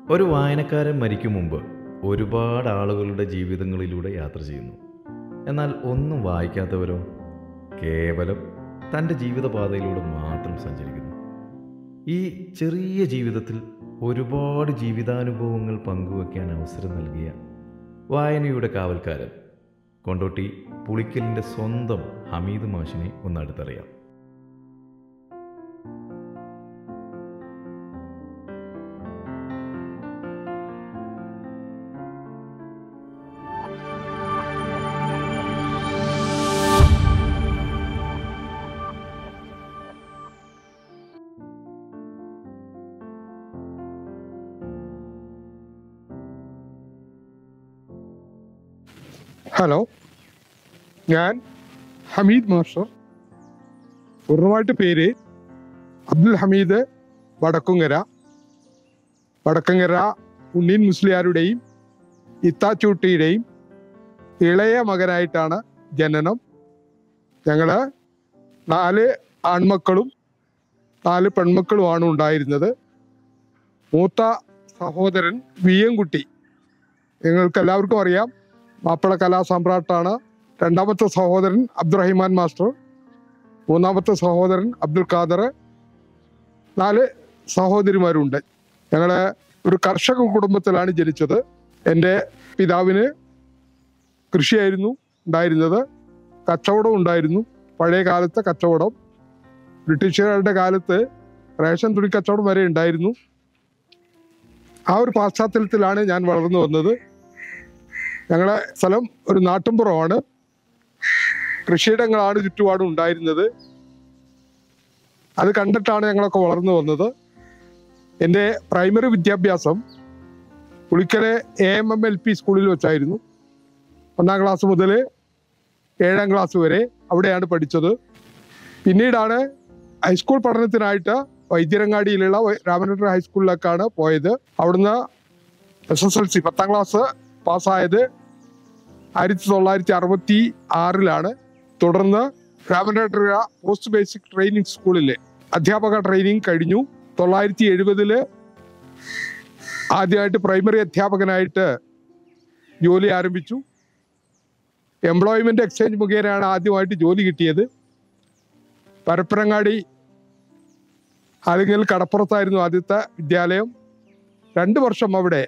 ഒരു വായനക്കാരൻ മരിക്കും മുമ്പ് ഒരുപാട് ആളുകളുടെ ജീവിതങ്ങളിലൂടെ യാത്ര ചെയ്യുന്നു എന്നാൽ ഒന്നും വായിക്കാത്തവരോ കേവലം തൻ്റെ ജീവിതപാതയിലൂടെ മാത്രം സഞ്ചരിക്കുന്നു ഈ ചെറിയ ജീവിതത്തിൽ ഒരുപാട് ജീവിതാനുഭവങ്ങൾ പങ്കുവയ്ക്കാൻ അവസരം നൽകിയ വായനയുടെ കാവൽക്കാരൻ കൊണ്ടോട്ടി പുളിക്കലിൻ്റെ സ്വന്തം ഹമീദ് മാഷിനെ ഒന്ന് അടുത്തറിയാം ഹലോ ഞാൻ ഹമീദ് മാസ്റ്റർ പൂർണ്ണമായിട്ട് പേര് അബ്ദുൽ ഹമീദ് വടക്കുങ്ങര വടക്കുങ്ങര ഉണ്ണീൻ മുസ്ലിയാരുടെയും ഇത്താച്ചൂട്ടിയുടെയും ഇളയ മകനായിട്ടാണ് ജനനം ഞങ്ങള് നാല് ആൺമക്കളും നാല് പെൺമക്കളുമാണ് ഉണ്ടായിരുന്നത് മൂത്ത സഹോദരൻ വി എം കുട്ടി നിങ്ങൾക്ക് എല്ലാവർക്കും അറിയാം മാപ്പിള കലാസമ്രാട്ടാണ് രണ്ടാമത്തെ സഹോദരൻ അബ്ദുറഹിമാൻ മാസ്റ്റർ മൂന്നാമത്തെ സഹോദരൻ അബ്ദുൽ ഖാദർ നാല് സഹോദരിമാരുണ്ട് ഞങ്ങള് ഒരു കർഷക കുടുംബത്തിലാണ് ജനിച്ചത് എൻ്റെ പിതാവിന് കൃഷിയായിരുന്നു ഉണ്ടായിരുന്നത് കച്ചവടം ഉണ്ടായിരുന്നു പഴയ കാലത്തെ കച്ചവടം ബ്രിട്ടീഷുകാരുടെ കാലത്ത് റേഷൻ തുണി കച്ചവടം വരെ ഉണ്ടായിരുന്നു ആ ഒരു പശ്ചാത്തലത്തിലാണ് ഞാൻ വളർന്നു വന്നത് ഞങ്ങളെ സ്ഥലം ഒരു നാട്ടുംപുറമാണ് കൃഷിയിടങ്ങളാണ് ചുറ്റുപാടും ഉണ്ടായിരുന്നത് അത് കണ്ടിട്ടാണ് ഞങ്ങളൊക്കെ വളർന്നു വന്നത് എൻ്റെ പ്രൈമറി വിദ്യാഭ്യാസം പുളിക്കലെ A M M L P സ്കൂളിൽ വെച്ചായിരുന്നു ഒന്നാം ക്ലാസ് മുതൽ ഏഴാം ക്ലാസ് വരെ അവിടെയാണ് പഠിച്ചത് പിന്നീടാണ് ഹൈസ്കൂൾ പഠനത്തിനായിട്ട് വൈദ്യരങ്ങാടിയിലുള്ള രാമനാഥൻ ഹൈസ്കൂളിലേക്കാണ് പോയത് അവിടുന്ന് എസ് എസ് എൽ സി പത്താം ക്ലാസ് പാസ്സായത് ആയിരത്തി തൊള്ളായിരത്തി അറുപത്തി ആറിലാണ് തുടർന്ന് രാമനാട്ടുകര പോസ്റ്റ് ബേസിക് ട്രെയിനിങ് സ്കൂളിലെ അധ്യാപക ട്രെയിനിങ് കഴിഞ്ഞു തൊള്ളായിരത്തി എഴുപതില് ആദ്യമായിട്ട് പ്രൈമറി അധ്യാപകനായിട്ട് ജോലി ആരംഭിച്ചു എംപ്ലോയ്മെന്റ് എക്സ്ചേഞ്ച് മുഖേനയാണ് ആദ്യമായിട്ട് ജോലി കിട്ടിയത് പരപ്പനങ്ങാടി അല്ലെങ്കിൽ കടപ്പുറത്തായിരുന്നു ആദ്യത്തെ വിദ്യാലയം രണ്ട് വർഷം അവിടെ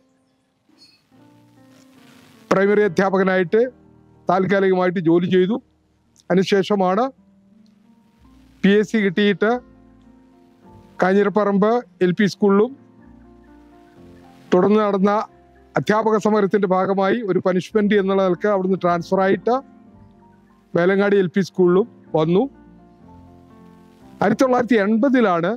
പ്രൈമറി അധ്യാപകനായിട്ട് താൽക്കാലികമായിട്ട് ജോലി ചെയ്തു അതിനുശേഷമാണ് പി എസ് സി കിട്ടിയിട്ട് കാഞ്ഞിരപ്പറമ്പ് എൽ പി സ്കൂളിലും തുടർന്ന് നടന്ന അധ്യാപക സമരത്തിന്റെ ഭാഗമായി ഒരു പനിഷ്മെന്റ് എന്നുള്ള നിലക്ക് അവിടുന്ന് ട്രാൻസ്ഫർ ആയിട്ട് വേലങ്ങാടി എൽ പി സ്കൂളിലും വന്നു ആയിരത്തി തൊള്ളായിരത്തി എൺപതിലാണ്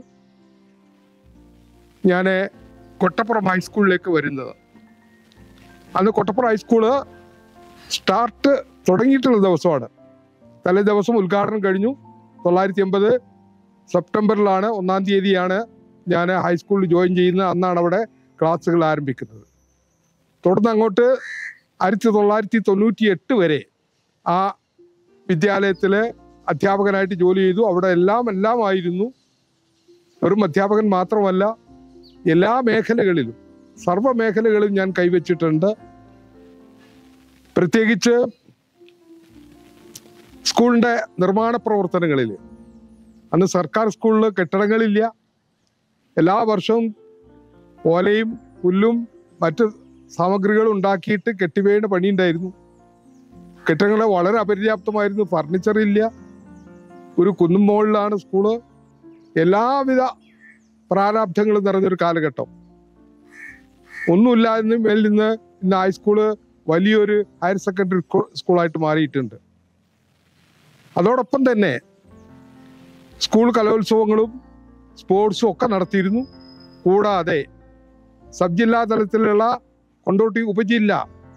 ഞാൻ കൊട്ടപ്പുറം ഹൈസ്കൂളിലേക്ക് വരുന്നത് അന്ന് കൊട്ടപ്പുറം ഹൈസ്കൂള് സ്റ്റാർട്ട് തുടങ്ങിയിട്ടുള്ള ദിവസമാണ് തലേ ദിവസം ഉദ്ഘാടനം കഴിഞ്ഞു തൊള്ളായിരത്തി എൺപത് സെപ്റ്റംബറിലാണ് ഒന്നാം തീയതിയാണ് ഞാൻ ഹൈസ്കൂളിൽ ജോയിൻ ചെയ്യുന്നത് അന്നാണ് അവിടെ ക്ലാസ്സുകൾ ആരംഭിക്കുന്നത് തുടർന്ന് അങ്ങോട്ട് ആയിരത്തി തൊള്ളായിരത്തി തൊണ്ണൂറ്റി എട്ട് വരെ ആ വിദ്യാലയത്തിൽ അധ്യാപകനായിട്ട് ജോലി ചെയ്തു അവിടെ എല്ലാം എല്ലാം ആയിരുന്നു വെറും അധ്യാപകൻ മാത്രമല്ല എല്ലാ മേഖലകളിലും സർവ്വ മേഖലകളിലും ഞാൻ കൈവച്ചിട്ടുണ്ട് പ്രത്യേകിച്ച് സ്കൂളിന്റെ നിർമ്മാണ പ്രവർത്തനങ്ങളിൽ അന്ന് സർക്കാർ സ്കൂളിൽ കെട്ടിടങ്ങളില്ല എല്ലാ വർഷവും ഓലയും പുല്ലും മറ്റ് സാമഗ്രികളും ഉണ്ടാക്കിയിട്ട് കെട്ടിവേണ്ട പണിയുണ്ടായിരുന്നു കെട്ടിടങ്ങൾ വളരെ അപര്യാപ്തമായിരുന്നു ഫർണിച്ചർ ഇല്ല ഒരു കുന്നും മുകളിലാണ് സ്കൂള് എല്ലാവിധ പ്രാരാബ്ധങ്ങളും നിറഞ്ഞൊരു കാലഘട്ടം ഒന്നുമില്ലാതെ മേലിൽ നിന്ന് ഇന്ന് ഹൈസ്കൂള് വലിയൊരു ഹയർ സെക്കൻഡറി സ്കൂളായിട്ട് മാറിയിട്ടുണ്ട് അതോടൊപ്പം തന്നെ സ്കൂൾ കലോത്സവങ്ങളും സ്പോർട്സും ഒക്കെ നടത്തിയിരുന്നു കൂടാതെ സബ് ജില്ലാ തലത്തിലുള്ള കൊണ്ടോട്ടി ഉപജില്ല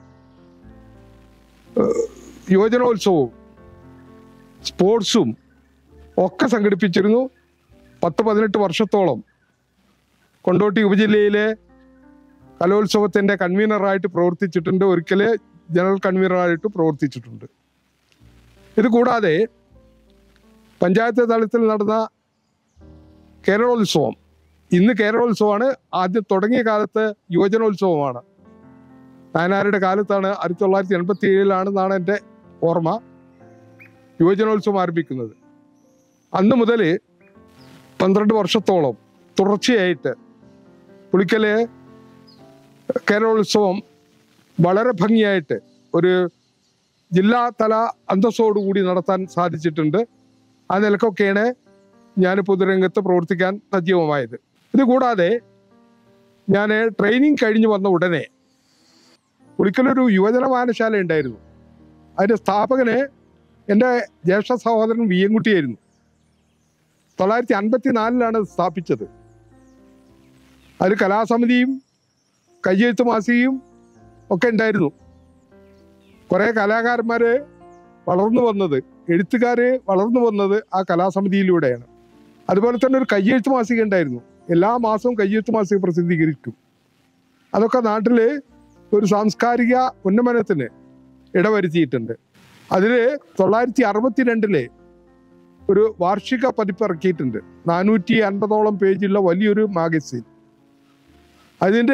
ഏഹ്, യുവജനോത്സവവും സ്പോർട്സും ഒക്കെ സംഘടിപ്പിച്ചിരുന്നു പത്ത് പതിനെട്ട് വർഷത്തോളം കൊണ്ടോട്ടി ഉപജില്ലയിലെ കലോത്സവത്തിന്റെ കൺവീനറായിട്ട് പ്രവർത്തിച്ചിട്ടുണ്ട് ഒരിക്കല് ജനറൽ കൺവീനറായിട്ട് പ്രവർത്തിച്ചിട്ടുണ്ട് ഇത് കൂടാതെ പഞ്ചായത്ത് തലത്തിൽ നടന്ന കേരളോത്സവം ഇന്ന് കേരളോത്സവമാണ് ആദ്യം തുടങ്ങിയ കാലത്ത് യുവജനോത്സവമാണ് നായനാരുടെ കാലത്താണ് ആയിരത്തി തൊള്ളായിരത്തി എൺപത്തി ഏഴിലാണെന്നാണ് എൻ്റെ ഓർമ്മ യുവജനോത്സവം ആരംഭിക്കുന്നത് അന്ന് മുതൽ പന്ത്രണ്ട് വർഷത്തോളം തുടർച്ചയായിട്ട് പുളിക്കല് കേരളോത്സവം വളരെ ഭംഗിയായിട്ട് ഒരു ജില്ലാതല അന്തസ്സോടുകൂടി നടത്താൻ സാധിച്ചിട്ടുണ്ട് ആ നിലക്കൊക്കെയാണ് ഞാൻ പൊതുരംഗത്ത് പ്രവർത്തിക്കാൻ സജീവമായത് ഇത് കൂടാതെ ഞാൻ ട്രെയിനിങ് കഴിഞ്ഞ് വന്ന ഉടനെ പുളിക്കലൊരു യുവജന വായനശാല ഉണ്ടായിരുന്നു അതിൻ്റെ സ്ഥാപകന് എൻ്റെ ജ്യേഷ്ഠ സഹോദരൻ വി എൻകുട്ടിയായിരുന്നു തൊള്ളായിരത്തി അൻപത്തി നാലിലാണ് സ്ഥാപിച്ചത് അതിൽ കലാസമിതിയും കയ്യെഴുത്ത് മാസികയും ഒക്കെ ഉണ്ടായിരുന്നു കുറേ കലാകാരന്മാര് വളർന്നു വന്നത് എഴുത്തുകാര് വളർന്നു വന്നത് ആ കലാസമിതിയിലൂടെയാണ് അതുപോലെ തന്നെ ഒരു കയ്യെഴുത്ത് മാസിക ഉണ്ടായിരുന്നു എല്ലാ മാസവും കയ്യെഴുത്ത് മാസിക പ്രസിദ്ധീകരിക്കും അതൊക്കെ നാട്ടില് ഒരു സാംസ്കാരിക ഉന്നമനത്തിന് ഇടവരുത്തിയിട്ടുണ്ട് അതിൽ തൊള്ളായിരത്തി അറുപത്തിരണ്ടിലെ ഒരു വാർഷിക പതിപ്പ് ഇറക്കിയിട്ടുണ്ട് നാനൂറ്റി അൻപതോളം പേജുള്ള വലിയൊരു മാഗസിൻ അതിൻ്റെ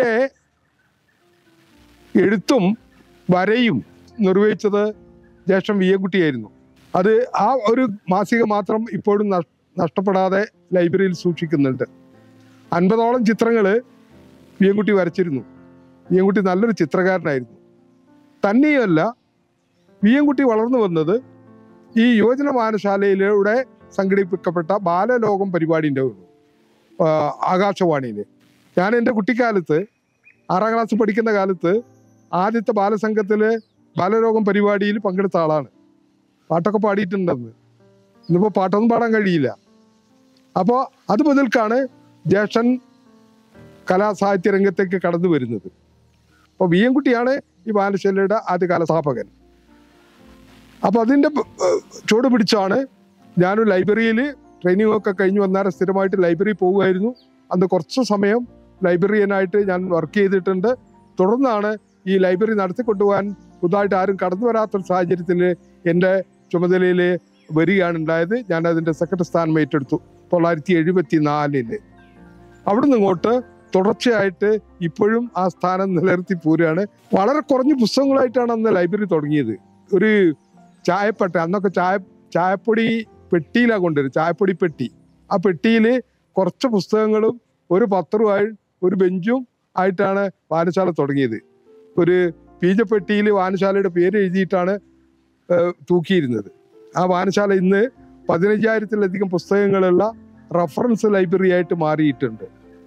എഴുത്തും വരയും നിർവഹിച്ചത് ജ്യേഷ്ഠൻ വിയൻകുട്ടിയായിരുന്നു അത് ആ ഒരു മാസിക മാത്രം ഇപ്പോഴും നഷ്- നഷ്ടപ്പെടാതെ ലൈബ്രറിയിൽ സൂക്ഷിക്കുന്നുണ്ട് അൻപതോളം ചിത്രങ്ങൾ വിയൻകുട്ടി വരച്ചിരുന്നു വിയൻകുട്ടി നല്ലൊരു ചിത്രകാരനായിരുന്നു തന്നെയുമല്ല വിയൻകുട്ടി വളർന്നു വന്നത് ഈ യുവജന വായനശാലയിലൂടെ സംഘടിപ്പിക്കപ്പെട്ട ബാലലോകം പരിപാടിൻ്റെ ആകാശവാണിയിൽ ഞാൻ എൻ്റെ കുട്ടിക്കാലത്ത് ആറാം ക്ലാസ് പഠിക്കുന്ന കാലത്ത് ആദ്യത്തെ ബാലസംഘത്തില് ബാലരോഗം പരിപാടിയിൽ പങ്കെടുത്ത ആളാണ് പാട്ടൊക്കെ പാടിയിട്ടുണ്ടെന്ന് ഇന്നിപ്പോൾ പാട്ടൊന്നും പാടാൻ കഴിയില്ല അപ്പോൾ അത് മുതൽക്കാണ് ജ്യേഷ്ഠൻ കലാസാഹിത്യ രംഗത്തേക്ക് കടന്നു വരുന്നത് അപ്പോൾ വി എൻകുട്ടിയാണ് ഈ ബാലശാലയുടെ ആദ്യകാല സ്ഥാപകൻ അപ്പോൾ അതിൻ്റെ ചുവട് പിടിച്ചാണ് ഞാനൊരു ലൈബ്രറിയിൽ ട്രെയിനിങ് ഒക്കെ കഴിഞ്ഞ് വന്നേരം സ്ഥിരമായിട്ട് ലൈബ്രറി പോകുമായിരുന്നു അന്ന് കുറച്ച് സമയം ലൈബ്രറിയനായിട്ട് ഞാൻ വർക്ക് ചെയ്തിട്ടുണ്ട് തുടർന്നാണ് ഈ ലൈബ്രറി നടത്തിക്കൊണ്ടുപോകാൻ പുതുതായിട്ട് ആരും കടന്നു വരാത്തൊരു സാഹചര്യത്തിൽ എൻ്റെ ചുമതലയിൽ വരികയാണ് ഉണ്ടായത് ഞാൻ അതിൻ്റെ സെക്രട്ടറി സ്ഥാനം ഏറ്റെടുത്തു തൊള്ളായിരത്തി എഴുപത്തി നാലില് അവിടുന്ന് ഇങ്ങോട്ട് തുടർച്ചയായിട്ട് ഇപ്പോഴും ആ സ്ഥാനം നിലനിർത്തി പോരുകയാണ് വളരെ കുറഞ്ഞ പുസ്തകങ്ങളായിട്ടാണ് അന്ന് ലൈബ്രറി തുടങ്ങിയത് ഒരു ചായപ്പട്ട അന്നൊക്കെ ചായ ചായപ്പൊടി പെട്ടിയിലാണ് കൊണ്ടുവരും ചായപ്പൊടി പെട്ടി ആ പെട്ടിയിൽ കുറച്ച് പുസ്തകങ്ങളും ഒരു പത്രവുമായി ഒരു ബെഞ്ചും ആയിട്ടാണ് വായനശാല തുടങ്ങിയത് ഒരു പീജപ്പെട്ടിയിൽ വായനശാലയുടെ പേര് എഴുതിയിട്ടാണ് ഏഹ്, തൂക്കിയിരുന്നത് ആ വായനശാല ഇന്ന് പതിനഞ്ചായിരത്തിലധികം പുസ്തകങ്ങളുള്ള റഫറൻസ് ലൈബ്രറി ആയിട്ട് മാറിയിട്ടുണ്ട്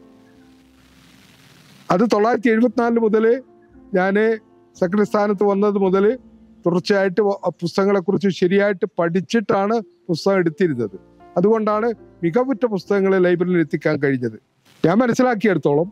അത് തൊള്ളായിരത്തി എഴുപത്തിനാല് മുതൽ ഞാൻ സെക്രട്ടറി സ്ഥാനത്ത് വന്നത് മുതൽ തുടർച്ചയായിട്ട് വ- പുസ്തകങ്ങളെക്കുറിച്ച് ശരിയായിട്ട് പഠിച്ചിട്ടാണ് പുസ്തകം എടുത്തിരുന്നത് അതുകൊണ്ടാണ് മികവുറ്റ പുസ്തകങ്ങളെ ലൈബ്രറിയിൽ എത്തിക്കാൻ കഴിഞ്ഞത് ഞാൻ മനസ്സിലാക്കിയെടുത്തോളം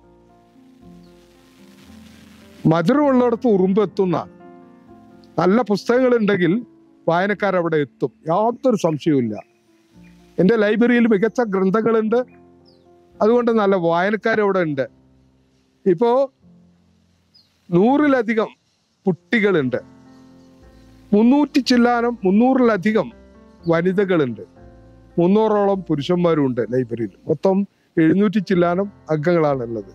മധുരമുള്ളിടത്ത് ഉറുമ്പ് എത്തുന്ന നല്ല പുസ്തകങ്ങൾ ഉണ്ടെങ്കിൽ വായനക്കാർ അവിടെ എത്തും യാതൊരു സംശയവുമില്ല എൻ്റെ ലൈബ്രറിയിൽ മികച്ച ഗ്രന്ഥങ്ങളുണ്ട് അതുകൊണ്ട് നല്ല വായനക്കാർ അവിടെ ഉണ്ട് ഇപ്പോ നൂറിലധികം കുട്ടികളുണ്ട് മുന്നൂറ്റി ചില്ലാനം മുന്നൂറിലധികം വനിതകളുണ്ട് മുന്നൂറോളം പുരുഷന്മാരും ഉണ്ട് ലൈബ്രറിയിൽ മൊത്തം എഴുന്നൂറ്റി ചില്ലാനം അംഗങ്ങളാണ് ഉള്ളത്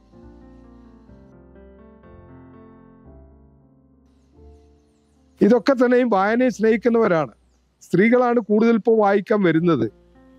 ഇതൊക്കെ തന്നെയും വായനയെ സ്നേഹിക്കുന്നവരാണ് സ്ത്രീകളാണ് കൂടുതൽ ഇപ്പോൾ വായിക്കാൻ വരുന്നത്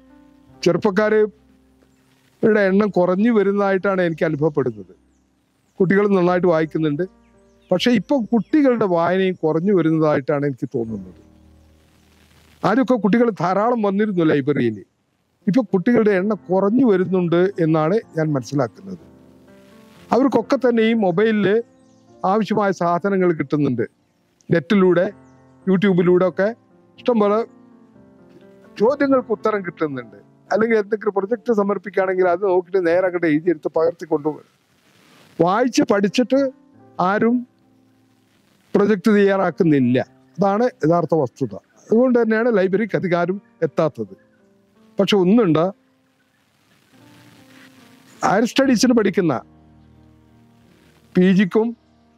ചെറുപ്പക്കാരുടെ എണ്ണം കുറഞ്ഞു വരുന്നതായിട്ടാണ് എനിക്ക് അനുഭവപ്പെടുന്നത് കുട്ടികൾ നന്നായിട്ട് വായിക്കുന്നുണ്ട് പക്ഷെ ഇപ്പൊ കുട്ടികളുടെ വായനയും കുറഞ്ഞു വരുന്നതായിട്ടാണ് എനിക്ക് തോന്നുന്നത് ആദ്യമൊക്കെ കുട്ടികൾ ധാരാളം വന്നിരുന്നു ലൈബ്രറിയിൽ ഇപ്പൊ കുട്ടികളുടെ എണ്ണം കുറഞ്ഞു വരുന്നുണ്ട് എന്നാണ് ഞാൻ മനസ്സിലാക്കുന്നത് അവർക്കൊക്കെ തന്നെ ഈ മൊബൈലിൽ ആവശ്യമായ സാധനങ്ങൾ കിട്ടുന്നുണ്ട് നെറ്റിലൂടെ യൂട്യൂബിലൂടെ ഒക്കെ ഇഷ്ടംപോലെ ചോദ്യങ്ങൾക്ക് ഉത്തരം കിട്ടുന്നുണ്ട് അല്ലെങ്കിൽ എന്തെങ്കിലും പ്രൊജക്ട് സമർപ്പിക്കുകയാണെങ്കിൽ അത് നോക്കിയിട്ട് നേരെ അങ്ങോട്ട് എഴുതിയെടുത്ത് പകർത്തി കൊണ്ടുപോകും വായിച്ച് പഠിച്ചിട്ട് ആരും പ്രൊജക്ട് തയ്യാറാക്കുന്നില്ല അതാണ് യഥാർത്ഥ വസ്തുത അതുകൊണ്ട് തന്നെയാണ് ലൈബ്രറിക്ക് അധികാരം എത്താത്തത് പക്ഷെ ഒന്നുണ്ട് ഹയർ സ്റ്റഡീസിന് പഠിക്കുന്ന പി ജിക്കും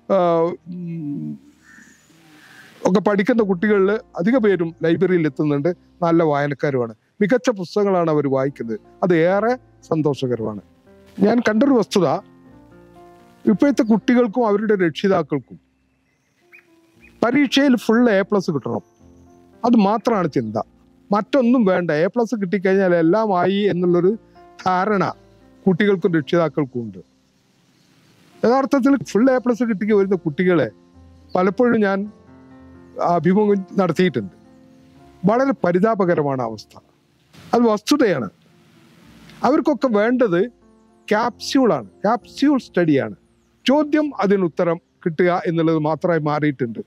ഒക്കെ പഠിക്കുന്ന കുട്ടികളിൽ അധിക പേരും ലൈബ്രറിയിൽ എത്തുന്നുണ്ട് നല്ല വായനക്കാരുമാണ് മികച്ച പുസ്തകങ്ങളാണ് അവർ വായിക്കുന്നത് അത് ഏറെ സന്തോഷകരമാണ് ഞാൻ കണ്ടൊരു വസ്തുത ഇപ്പോഴത്തെ കുട്ടികൾക്കും അവരുടെ രക്ഷിതാക്കൾക്കും പരീക്ഷയിൽ ഫുൾ എ പ്ലസ് കിട്ടണം അത് മാത്രമാണ് ചിന്ത മറ്റൊന്നും വേണ്ട എ പ്ലസ് കിട്ടിക്കഴിഞ്ഞാൽ എല്ലാം ആയി എന്നുള്ളൊരു ധാരണ കുട്ടികൾക്കും രക്ഷിതാക്കൾക്കും ഉണ്ട് യഥാർത്ഥത്തിൽ ഫുൾ എ പ്ലസ് കിട്ടിക്ക് വരുന്ന കുട്ടികളെ പലപ്പോഴും ഞാൻ അഭിമുഖം നടത്തിയിട്ടുണ്ട് വളരെ പരിതാപകരമാണ് അവസ്ഥ അത് വസ്തുതയാണ് അവർക്കൊക്കെ വേണ്ടത് ക്യാപ്സ്യൂളാണ് ക്യാപ്സ്യൂൾ സ്റ്റഡിയാണ് ചോദ്യം അതിന് ഉത്തരം കിട്ടുക എന്നുള്ളത് മാത്രമായി മാറിയിട്ടുണ്ട്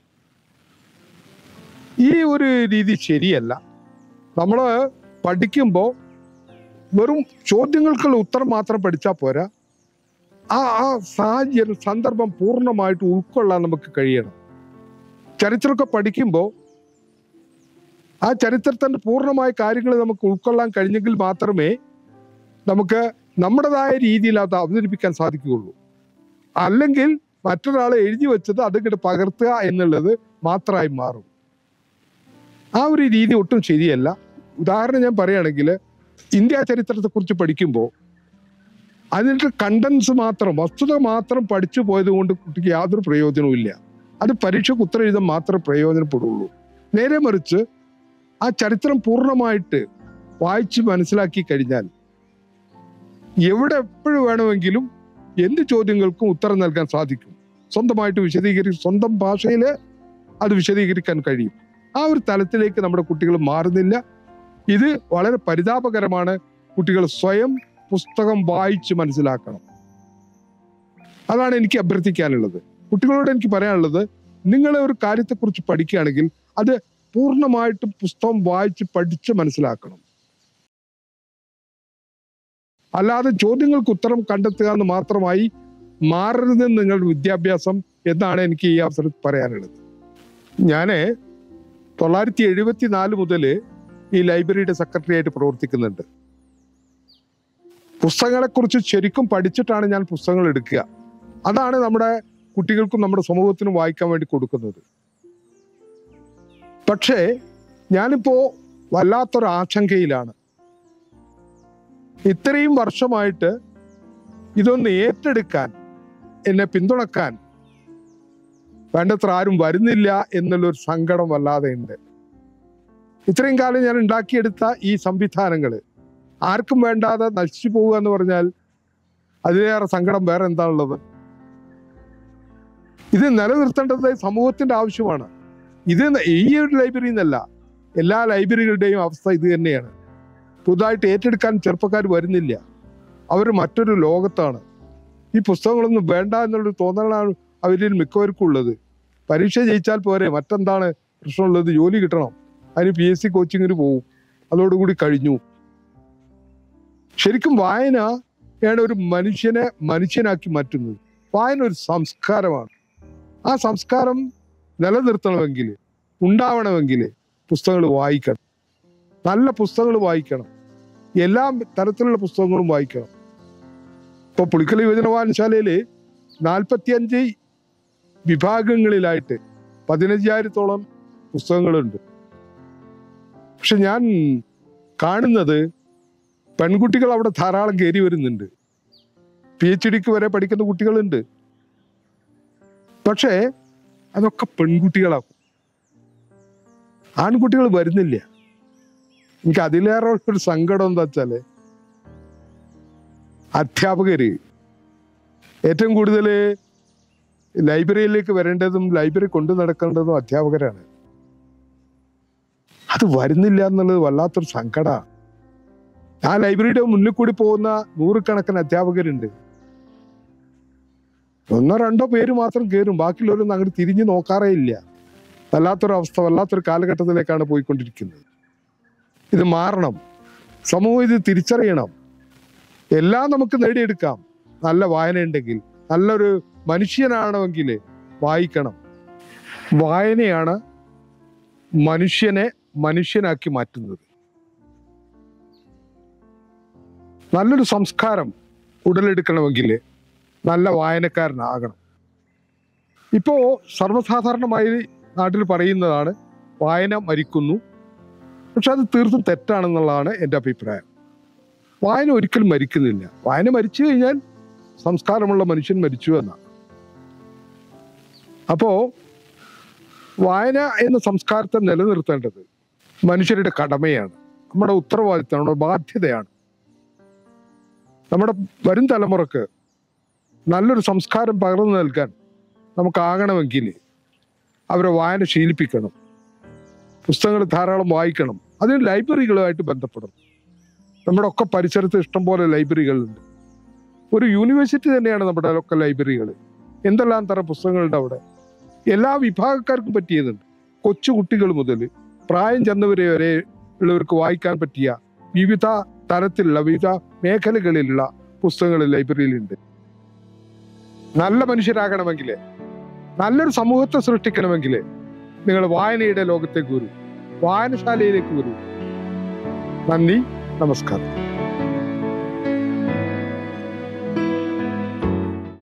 ഈ ഒരു രീതി ശരിയല്ല നമ്മൾ പഠിക്കുമ്പോൾ വെറും ചോദ്യങ്ങൾക്കുള്ള ഉത്തരം മാത്രം പഠിച്ചാൽ പോരാ ആ ആ സാഹചര്യം സന്ദർഭം പൂർണ്ണമായിട്ട് ഉൾക്കൊള്ളാൻ നമുക്ക് കഴിയണം ചരിത്രമൊക്കെ പഠിക്കുമ്പോൾ ആ ചരിത്രത്തിന്റെ പൂർണ്ണമായ കാര്യങ്ങൾ നമുക്ക് ഉൾക്കൊള്ളാൻ കഴിഞ്ഞെങ്കിൽ മാത്രമേ നമുക്ക് നമ്മുടേതായ രീതിയിൽ അത് അവതരിപ്പിക്കാൻ സാധിക്കുകയുള്ളൂ അല്ലെങ്കിൽ മറ്റൊരാൾ എഴുതി വെച്ചത് അതിങ്ങോട്ട് പകർത്തുക എന്നുള്ളത് മാത്രമായി മാറും ആ ഒരു രീതി ഒട്ടും ശരിയല്ല ഉദാഹരണം ഞാൻ പറയുകയാണെങ്കിൽ ഇന്ത്യ ചരിത്രത്തെക്കുറിച്ച് പഠിക്കുമ്പോൾ അതിൻ്റെ കണ്ടൻസ് മാത്രം വസ്തുത മാത്രം പഠിച്ചു പോയത് കൊണ്ട് കുട്ടിക്ക് യാതൊരു പ്രയോജനവും ഇല്ല അത് പരീക്ഷയ്ക്ക് ഉത്തരം എഴുതാൻ മാത്രമേ പ്രയോജനപ്പെടുള്ളൂ നേരെ മറിച്ച് ആ ചരിത്രം പൂർണ്ണമായിട്ട് വായിച്ച് മനസ്സിലാക്കി കഴിഞ്ഞാൽ എവിടെ എപ്പോഴും വേണമെങ്കിലും എന്ത് ചോദ്യങ്ങൾക്കും ഉത്തരം നൽകാൻ സാധിക്കും സ്വന്തമായിട്ട് വിശദീകരിക്കും സ്വന്തം ഭാഷയിൽ അത് വിശദീകരിക്കാൻ കഴിയും ആ ഒരു തലത്തിലേക്ക് നമ്മുടെ കുട്ടികൾ മാറുന്നില്ല ഇത് വളരെ പരിതാപകരമാണ് കുട്ടികൾ സ്വയം പുസ്തകം വായിച്ച് മനസ്സിലാക്കണം അതാണ് എനിക്ക് അഭ്യർത്ഥിക്കാനുള്ളത് കുട്ടികളോട് എനിക്ക് പറയാനുള്ളത് നിങ്ങൾ ഒരു കാര്യത്തെക്കുറിച്ച് പഠിക്കുകയാണെങ്കിൽ അത് പൂർണ്ണമായിട്ടും പുസ്തകം വായിച്ച് പഠിച്ച് മനസ്സിലാക്കണം അല്ലാതെ ചോദ്യങ്ങൾക്ക് ഉത്തരം കണ്ടെത്തുക എന്ന് മാത്രമായി മാറരുത് നിങ്ങളുടെ വിദ്യാഭ്യാസം എന്നാണ് എനിക്ക് ഈ അവസരത്തിൽ പറയാനുള്ളത് ഞാന് തൊള്ളായിരത്തി എഴുപത്തി നാല് മുതൽ ഈ ലൈബ്രറിയുടെ സെക്രട്ടറി ആയിട്ട് പ്രവർത്തിക്കുന്നുണ്ട് പുസ്തകങ്ങളെക്കുറിച്ച് ശരിക്കും പഠിച്ചിട്ടാണ് ഞാൻ പുസ്തകങ്ങൾ എടുക്കുക അതാണ് നമ്മുടെ കുട്ടികൾക്കും നമ്മുടെ സമൂഹത്തിനും വായിക്കാൻ വേണ്ടി കൊടുക്കുന്നത് പക്ഷേ ഞാനിപ്പോ വല്ലാത്തൊരു ആശങ്കയിലാണ് ഇത്രയും വർഷമായിട്ട് ഇതൊന്ന് ഏറ്റെടുക്കാൻ എന്നെ പിന്തുണക്കാൻ വേണ്ടത്ര ആരും വരുന്നില്ല എന്നുള്ളൊരു സങ്കടം വല്ലാതെ ഉണ്ട് ഇത്രയും കാലം ഞാൻ ഉണ്ടാക്കിയെടുത്ത ഈ സംവിധാനങ്ങൾ ആർക്കും വേണ്ടാതെ നശിച്ചു പോവുക എന്ന് പറഞ്ഞാൽ അതിലേറെ സങ്കടം വേറെ എന്താണുള്ളത് ഇത് നിലനിർത്തേണ്ടത് സമൂഹത്തിന്റെ ആവശ്യമാണ് ഇത് ഈ ഒരു ലൈബ്രറി എന്നല്ല എല്ലാ ലൈബ്രറികളുടെയും അവസ്ഥ ഇത് തന്നെയാണ് പുതുതായിട്ട് ഏറ്റെടുക്കാൻ ചെറുപ്പക്കാർ വരുന്നില്ല അവർ മറ്റൊരു ലോകത്താണ് ഈ പുസ്തകങ്ങളൊന്നും വേണ്ട എന്നുള്ളൊരു തോന്നലാണ് അവരിൽ മിക്കവർക്കും ഉള്ളത് പരീക്ഷ ജയിച്ചാൽ പോരെ മറ്റെന്താണ് പ്രശ്നമുള്ളത് ജോലി കിട്ടണം അതിന് പി എസ് സി കോച്ചിങ്ങിന് പോവും അതോടുകൂടി കഴിഞ്ഞു ശരിക്കും വായന ആണ് ഒരു മനുഷ്യനെ മനുഷ്യനാക്കി മാറ്റുന്നത് വായന ഒരു സംസ്കാരമാണ് ആ സംസ്കാരം നിലനിർത്തണമെങ്കിൽ ഉണ്ടാവണമെങ്കിൽ പുസ്തകങ്ങൾ വായിക്കണം നല്ല പുസ്തകങ്ങൾ വായിക്കണം എല്ലാ തരത്തിലുള്ള പുസ്തകങ്ങളും വായിക്കണം ഇപ്പൊ പുളിക്കൽ യുവജന വായനശാലയില് നാൽപ്പത്തിയഞ്ച് വിഭാഗങ്ങളിലായിട്ട് പതിനഞ്ചായിരത്തോളം പുസ്തകങ്ങളുണ്ട് പക്ഷെ ഞാൻ കാണുന്നത് പെൺകുട്ടികൾ അവിടെ ധാരാളം കയറി വരുന്നുണ്ട് പി എച്ച് ഡിക്ക് വരെ പഠിക്കുന്ന കുട്ടികളുണ്ട് പക്ഷേ അതൊക്കെ പെൺകുട്ടികളാക്കും ആൺകുട്ടികൾ വരുന്നില്ല എനിക്ക് അതിലേറെ ഒരു സങ്കടം എന്താ വെച്ചാല് അധ്യാപകര് ഏറ്റവും കൂടുതൽ ലൈബ്രറിയിലേക്ക് വരേണ്ടതും ലൈബ്രറി കൊണ്ടു നടക്കേണ്ടതും അധ്യാപകരാണ് അത് വരുന്നില്ല എന്നുള്ളത് വല്ലാത്തൊരു സങ്കടമാണ് ആ ലൈബ്രറിയുടെ മുന്നിൽ കൂടി പോകുന്ന നൂറുകണക്കിന് അധ്യാപകരുണ്ട് ഒന്നോ രണ്ടോ പേര് മാത്രം കയറും ബാക്കിയുള്ളവരൊന്നും അങ്ങോട്ട് തിരിഞ്ഞു നോക്കാറേ ഇല്ല വല്ലാത്തൊരു അവസ്ഥ വല്ലാത്തൊരു കാലഘട്ടത്തിലേക്കാണ് പോയിക്കൊണ്ടിരിക്കുന്നത് ഇത് മാറണം സമൂഹം ഇത് തിരിച്ചറിയണം എല്ലാം നമുക്ക് നേടിയെടുക്കാം നല്ല വായന ഉണ്ടെങ്കിൽ നല്ലൊരു മനുഷ്യനാണെങ്കിൽ വായിക്കണം വായനയാണ് മനുഷ്യനെ മനുഷ്യനാക്കി മാറ്റുന്നത് നല്ലൊരു സംസ്കാരം ഉടലെടുക്കണമെങ്കിൽ നല്ല വായനക്കാരനാകണം ഇപ്പോ സർവ്വസാധാരണമായി നാട്ടിൽ പറയുന്നതാണ് വായന മരിക്കുന്നു പക്ഷെ അത് തീർത്തും തെറ്റാണെന്നുള്ളതാണ് എൻ്റെ അഭിപ്രായം വായന ഒരിക്കലും മരിക്കുന്നില്ല വായന മരിച്ചു കഴിഞ്ഞാൽ സംസ്കാരമുള്ള മനുഷ്യൻ മരിച്ചു എന്നാണ് അപ്പോ വായന എന്ന സംസ്കാരത്തെ നിലനിർത്തേണ്ടത് മനുഷ്യരുടെ കടമയാണ് നമ്മുടെ ഉത്തരവാദിത്തം നമ്മുടെ ബാധ്യതയാണ് നമ്മുടെ വരും തലമുറക്ക് നല്ലൊരു സംസ്കാരം പകർന്നു നൽകാൻ നമുക്കാകണമെങ്കിൽ അവരെ വായന ശീലിപ്പിക്കണം പുസ്തകങ്ങൾ ധാരാളം വായിക്കണം അതിന് ലൈബ്രറികളുമായിട്ട് ബന്ധപ്പെടണം നമ്മുടെ ഒക്കെ പരിസരത്ത് ഇഷ്ടംപോലെ ലൈബ്രറികളുണ്ട് ഒരു യൂണിവേഴ്സിറ്റി തന്നെയാണ് നമ്മുടെ ഒക്കെ ലൈബ്രറികൾ എന്തെല്ലാം തരം പുസ്തകങ്ങളുണ്ട് അവിടെ എല്ലാ വിഭാഗക്കാർക്കും പറ്റിയതുണ്ട് കൊച്ചു കുട്ടികൾ മുതൽ പ്രായം ചെന്നവരെ വരെ ഉള്ളവർക്ക് വായിക്കാൻ പറ്റിയ വിവിധ തരത്തിലുള്ള വിവിധ മേഖലകളിലുള്ള പുസ്തകങ്ങൾ ലൈബ്രറിയിലുണ്ട് നല്ല മനുഷ്യരാകണമെങ്കിൽ നല്ലൊരു സമൂഹത്തെ സൃഷ്ടിക്കണമെങ്കിൽ നിങ്ങൾ വായനയുടെ ലോകത്തേക്ക് വരൂ വായനശാലയിലേക്ക് വരൂ നന്ദി നമസ്കാരം